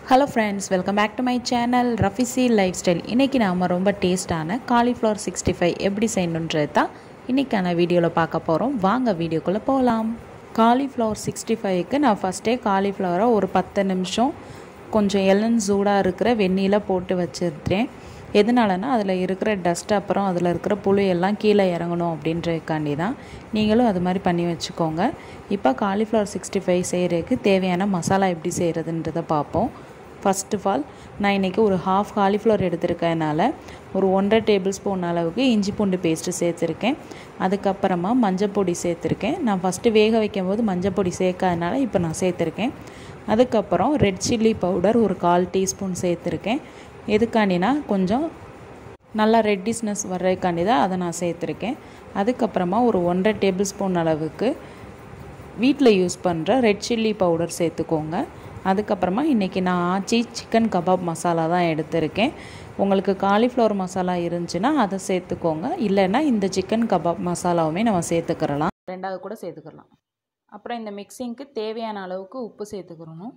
hello friends welcome back to my channel Rafisi life style இன்றைக்கி நாம் ரொம்ப டேஸ்டான காலிஃப்ளவர் சிக்ஸ்டி ஃபைவ் எப்படி செய்யணுன்றது தான் இன்றைக்கான வீடியோவில் பார்க்க போகிறோம் வாங்க வீடியோக்குள்ளே போகலாம் காலிஃப்ளவர் சிக்ஸ்டி ஃபைவ்க்கு நான் ஃபஸ்ட்டே காலிஃப்ளவரை ஒரு பத்து நிமிஷம் கொஞ்சம் எலன் சூடாக இருக்கிற வெந்நியில் போட்டு வச்சுருந்தேன் எதனாலனா அதில் இருக்கிற டஸ்ட் அப்புறம் அதில் இருக்கிற புழு எல்லாம் கீழே இறங்கணும் அப்படின்றதுக்காண்டி தான் நீங்களும் அது மாதிரி பண்ணி வச்சுக்கோங்க இப்போ காலிஃப்ளவர் சிக்ஸ்டி ஃபைவ் செய்கிறதுக்கு தேவையான மசாலா எப்படி செய்கிறதுன்றதை பார்ப்போம் ஃபஸ்ட் ஆஃப் ஆல் நான் இன்றைக்கி ஒரு ஹாஃப் காலிஃப்ளவர் எடுத்திருக்கனால ஒரு ஒன்றரை டேபிள் ஸ்பூன் அளவுக்கு இஞ்சி பூண்டு பேஸ்ட்டு சேர்த்துருக்கேன் அதுக்கப்புறமா மஞ்சள் பொடி சேர்த்துருக்கேன் நான் ஃபஸ்ட்டு வேக வைக்கும் போது மஞ்சள் பொடி சேர்க்காதனால இப்போ நான் சேர்த்துருக்கேன் அதுக்கப்புறம் ரெட் சில்லி பவுடர் ஒரு கால் டீஸ்பூன் சேர்த்துருக்கேன் எதுக்காண்டினா கொஞ்சம் நல்லா ரெட்டிஸ்னஸ் வர்றதுக்காண்டி தான் அதை நான் சேர்த்துருக்கேன் அதுக்கப்புறமா ஒரு ஒன்றரை டேபிள் ஸ்பூன் அளவுக்கு வீட்டில் யூஸ் பண்ணுற ரெட் சில்லி பவுடர் சேர்த்துக்கோங்க அதுக்கப்புறமா இன்றைக்கி நான் ஆச்சி சிக்கன் கபாப் மசாலா தான் எடுத்திருக்கேன் உங்களுக்கு காலிஃப்ளவர் மசாலா இருந்துச்சுன்னா அதை சேர்த்துக்கோங்க இல்லைன்னா இந்த சிக்கன் கபாப் மசாலாவுமே நம்ம சேர்த்துக்கிறலாம் ரெண்டாவது கூட சேர்த்துக்கலாம் அப்புறம் இந்த மிக்சிங்க்கு தேவையான அளவுக்கு உப்பு சேர்த்துக்கிறணும்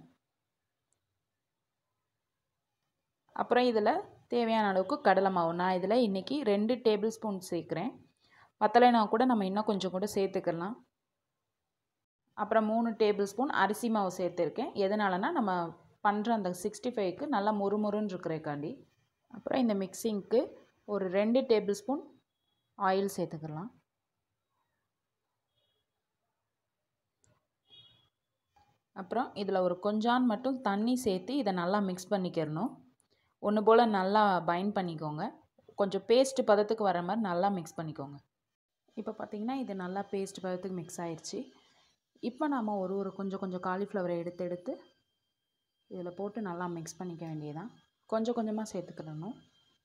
அப்புறம் இதில் தேவையான அளவுக்கு கடலை மாவு நான் இதில் இன்றைக்கி ரெண்டு டேபிள் ஸ்பூன் சேர்க்குறேன் பத்தலைனா கூட நம்ம இன்னும் கொஞ்சம் கூட சேர்த்துக்கலாம் அப்புறம் மூணு டேபிள் ஸ்பூன் அரிசி மாவு சேர்த்துருக்கேன் எதனாலனா நம்ம பண்ணுற அந்த சிக்ஸ்டி ஃபைவ்க்கு நல்லா முறுமுறுன்னு இருக்கிறக்காண்டி அப்புறம் இந்த மிக்சிங்க்கு ஒரு ரெண்டு டேபிள் ஸ்பூன் ஆயில் சேர்த்துக்கலாம் அப்புறம் இதில் ஒரு கொஞ்சான் மட்டும் தண்ணி சேர்த்து இதை நல்லா மிக்ஸ் பண்ணிக்கிறணும் ஒன்று போல் நல்லா பைண்ட் பண்ணிக்கோங்க கொஞ்சம் பேஸ்ட் பதத்துக்கு வர மாதிரி நல்லா மிக்ஸ் பண்ணிக்கோங்க இப்போ பார்த்திங்கன்னா இது நல்லா பேஸ்ட் பதத்துக்கு மிக்ஸ் ஆயிடுச்சு இப்போ நாம் ஒரு ஒரு கொஞ்சம் கொஞ்சம் காலிஃப்ளவரை எடுத்து எடுத்து இதில் போட்டு நல்லா மிக்ஸ் பண்ணிக்க வேண்டியதான் கொஞ்சம் கொஞ்சமாக சேர்த்துக்கிடணும்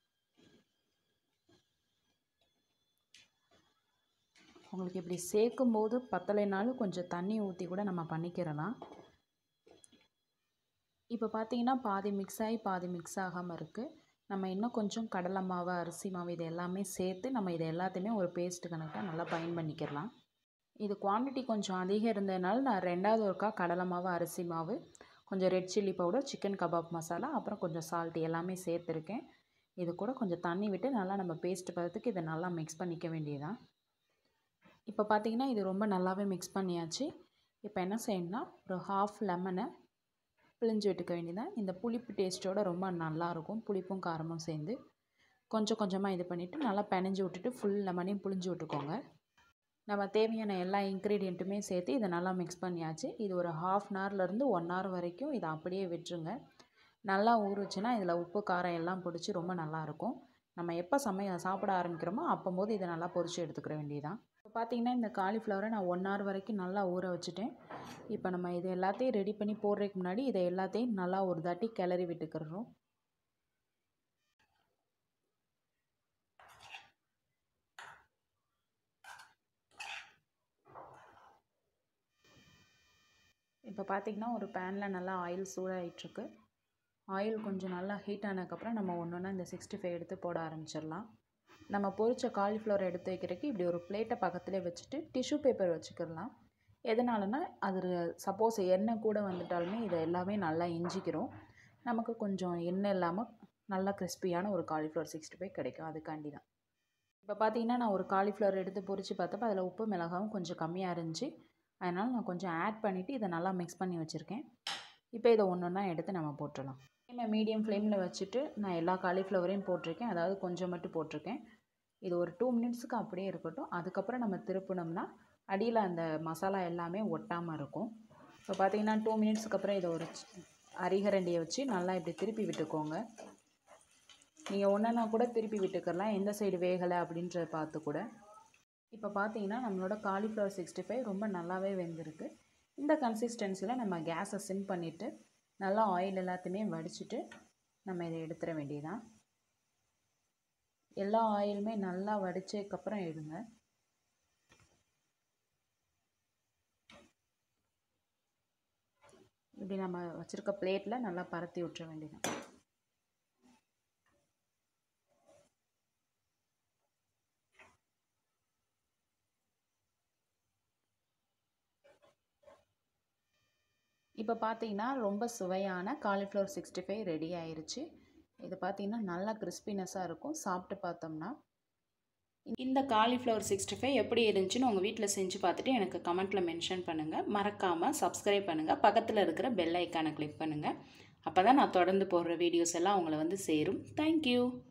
உங்களுக்கு இப்படி சேர்க்கும்போது பத்தலைனாலும் கொஞ்சம் தண்ணி ஊற்றி கூட நம்ம பண்ணிக்கிறலாம் இப்போ பார்த்தீங்கன்னா பாதி மிக்ஸ் ஆகி பாதி மிக்ஸ் ஆகாமல் இருக்குது நம்ம இன்னும் கொஞ்சம் கடலை மாவு அரிசி மாவு இது எல்லாமே சேர்த்து நம்ம இதை எல்லாத்தையுமே ஒரு பேஸ்ட் கணக்காக நல்லா பயன் பண்ணிக்கிறலாம் இது குவான்டிட்டி கொஞ்சம் அதிகம் இருந்ததுனால நான் ரெண்டாவது ஒருக்கா கடலை மாவு அரிசி மாவு கொஞ்சம் red chilli powder chicken kebab masala அப்புறம் கொஞ்சம் சால்ட் எல்லாமே சேர்த்துருக்கேன் இது கூட கொஞ்சம் தண்ணி விட்டு நல்லா நம்ம பேஸ்ட் பதத்துக்கு இதை நல்லா மிக்ஸ் பண்ணிக்க வேண்டியதான் இப்போ பார்த்திங்கன்னா இது ரொம்ப நல்லாவே மிக்ஸ் பண்ணியாச்சு இப்போ என்ன செய்யணும்னா ஒரு ஹாஃப் லெமனை பிழிஞ்சு விட்டுக்க வேண்டியதான் இந்த புளிப்பு டேஸ்ட்டோட ரொம்ப நல்லாயிருக்கும் புளிப்பும் காரமும் சேர்ந்து கொஞ்சம் கொஞ்சமாக இது பண்ணிவிட்டு நல்லா பெனஞ்சு விட்டுட்டு ஃபுல் லெமனையும் புளிஞ்சு விட்டுக்கோங்க நம்ம தேவையான எல்லா இன்க்ரீடியண்ட்டுமே சேர்த்து இதை நல்லா மிக்ஸ் பண்ணியாச்சு இது ஒரு ஹாஃப் அன் ஹவர்லேருந்து ஒன் ஹவர் வரைக்கும் இதை அப்படியே விட்டுருங்க நல்லா ஊறுச்சுன்னா இதில் உப்பு காரம் எல்லாம் பிடிச்சி ரொம்ப நல்லாயிருக்கும் நம்ம எப்போ சமைய சாப்பிட ஆரம்பிக்கிறோமோ அப்போம்போது இதை நல்லா பொரிச்சு எடுத்துக்கிற வேண்டியதான் இப்போ பார்த்தீங்கன்னா இந்த காலிஃப்ளவரை நான் ஒன் ஹவர் வரைக்கும் நல்லா ஊற வச்சுட்டேன் இப்போ நம்ம இது எல்லாத்தையும் ரெடி பண்ணி போடுறதுக்கு முன்னாடி இதை எல்லாத்தையும் நல்லா ஒரு தாட்டி கிளறி விட்டுக்கிறோம் இப்போ பார்த்திங்கன்னா ஒரு பேனில் நல்லா ஆயில் சூடாகிட்டுருக்கு ஆயில் கொஞ்சம் நல்லா ஹீட் ஆனதுக்கப்புறம் நம்ம ஒன்று ஒன்றா இந்த சிக்ஸ்டி ஃபைவ் எடுத்து போட ஆரம்பிச்சிடலாம் நம்ம பொரிச்ச காலிஃப்ளவர் எடுத்து வைக்கிறதுக்கு இப்படி ஒரு பிளேட்டை பக்கத்துலேயே வச்சுட்டு டிஷ்யூ பேப்பர் வச்சுக்கிடலாம் எதனாலனா அது சப்போஸ் எண்ணெய் கூட வந்துட்டாலுமே இதை எல்லாமே நல்லா இஞ்சிக்கிறோம் நமக்கு கொஞ்சம் எண்ணெய் இல்லாமல் நல்லா கிறிஸ்பியான ஒரு காலிஃப்ளவர் சிக்ஸ்டி ஃபைவ் கிடைக்கும் அதுக்காண்டி தான் இப்போ பார்த்தீங்கன்னா நான் ஒரு காலிஃப்ளவர் எடுத்து பொரித்து பார்த்தப்ப அதில் உப்பு மிளகாவும் கொஞ்சம் கம்மியாக இருந்துச்சு அதனால் நான் கொஞ்சம் ஆட் பண்ணிவிட்டு இதை நல்லா மிக்ஸ் பண்ணி வச்சுருக்கேன் இப்போ இதை ஒன்று ஒன்றா எடுத்து நம்ம போட்டுடலாம் நான் மீடியம் ஃப்ளேமில் வச்சுட்டு நான் எல்லா காலிஃப்ளவரையும் போட்டிருக்கேன் அதாவது கொஞ்சம் மட்டும் போட்டிருக்கேன் இது ஒரு டூ மினிட்ஸுக்கு அப்படியே இருக்கட்டும் அதுக்கப்புறம் நம்ம திருப்பினோம்னா அடியில் அந்த மசாலா எல்லாமே ஒட்டாமல் இருக்கும் இப்போ பார்த்தீங்கன்னா டூ மினிட்ஸுக்கு அப்புறம் இதை ஒரு அரிகரண்டியை வச்சு நல்லா இப்படி திருப்பி விட்டுக்கோங்க நீங்கள் ஒன்றா கூட திருப்பி விட்டுக்கலாம் எந்த சைடு வேகலை அப்படின்றத பார்த்து கூட இப்போ பார்த்தீங்கன்னா நம்மளோட காலிஃப்ளவர் சிக்ஸ்டி ஃபைவ் ரொம்ப நல்லாவே வெந்திருக்கு இந்த கன்சிஸ்டன்சியில் நம்ம கேஸை சிம் பண்ணிவிட்டு நல்லா ஆயில் எல்லாத்தையுமே வடிச்சிட்டு நம்ம இதை எடுத்துட வேண்டியதான் எல்லா ஆயிலுமே நல்லா வடித்ததுக்கப்புறம் எடுங்க இப்படி நம்ம வச்சுருக்க பிளேட்டில் நல்லா பரத்தி விட்டுற வேண்டியதான் இப்போ பார்த்தீங்கன்னா ரொம்ப சுவையான காலிஃப்ளவர் சிக்ஸ்டி ஃபைவ் ரெடி ஆயிருச்சு இது பார்த்தீங்கன்னா நல்லா கிறிஸ்பினஸாக இருக்கும் சாப்பிட்டு பார்த்தோம்னா இந்த காலிஃப்ளவர் சிக்ஸ்டி ஃபைவ் எப்படி இருந்துச்சுன்னு உங்கள் வீட்டில் செஞ்சு பார்த்துட்டு எனக்கு கமெண்ட்டில் மென்ஷன் பண்ணுங்கள் மறக்காமல் சப்ஸ்கிரைப் பண்ணுங்கள் பக்கத்தில் இருக்கிற பெல் ஐக்கானை கிளிக் பண்ணுங்கள் அப்போ தான் நான் தொடர்ந்து போடுற வீடியோஸ் எல்லாம் உங்களை வந்து சேரும் தேங்க்யூ